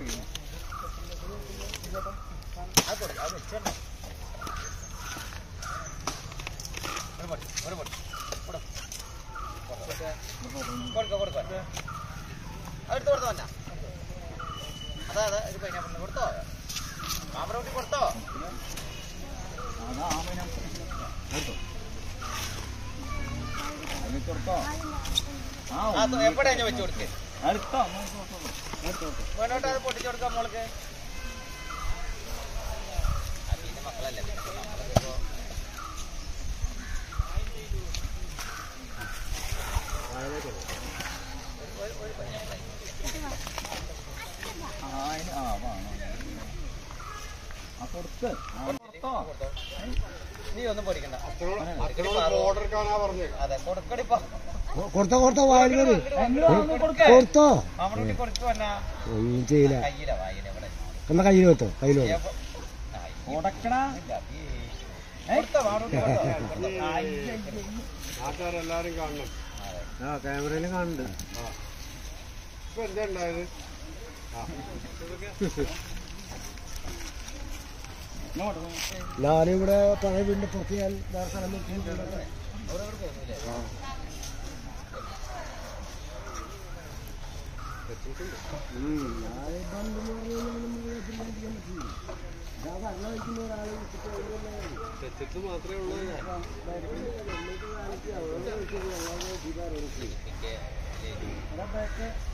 അത് കൊടുക്ക, അത് വെച്ചോണ്ട്. ഒരു പൊടി, ഒരു പൊടി. കൊടു. കൊടുക്ക, കൊടുക്ക. അതെടുത്ത് കൊടുത്തോ എന്നാ അതാ അതാ ഇത് പൈനാപ്പിളിന് കൊടുത്തോ മാമറൂട്ടി കൊടുത്തോ ആ എപ്പോഴാ ഞാൻ വെച്ച് കൊടുക്കേ വേണോട്ട് അത് പൊട്ടിച്ചു കൊടുക്കാം മോൾക്ക് ആ, പിന്നെ മക്കളല്ലേ പിന്നെ ഇപ്പൊ നമ്മളിപ്പോ ഒരു- ഒരു പൈനാപ്പിൾ. കൊടുത്തോ? നീ ഒന്നും പഠിക്കണ്ട അതെ കൊടുക്കടിപ്പോ കൊടുത്തോ കൊടുത്തോ വായിൽ കയറി കൊടുക്കേ കൊടുത്തോ മാമറൂട്ടി കൊടുത്തു എന്നാ ഒന്നും ചെയ്യില്ല കയ്യില വായില ഇവിടെ എന്നാ കയ്യിൽ വെത്തോ കയ്യിൽ വെത്തോ ഏപ്പോ- ആ, ഈ- ഇല്ല, ഈ- കൊടുത്തോ, മാമറൂട്ടി കൊടുത്തോ. കൊടുത്തോ. നാട്ടുകാരെല്ലാരും കാണണം അതെ. ആ ക്യാമറയിൽ കാണുന്നുണ്ട് ഇപ്പൊ എന്താ ഉണ്ടായത് ഞാനിവിടെ പഴയ വീടിന്റെ പുറത്ത് ഞാൻ വേറെ സ്ഥലം നോക്കിയിട്ടുണ്ട് അവിടെ ഇവിടെ പോകുന്നില്ലേ? തെറ്റിട്ട് മാത്രമേ ഉള്ളൂ എനിക്ക്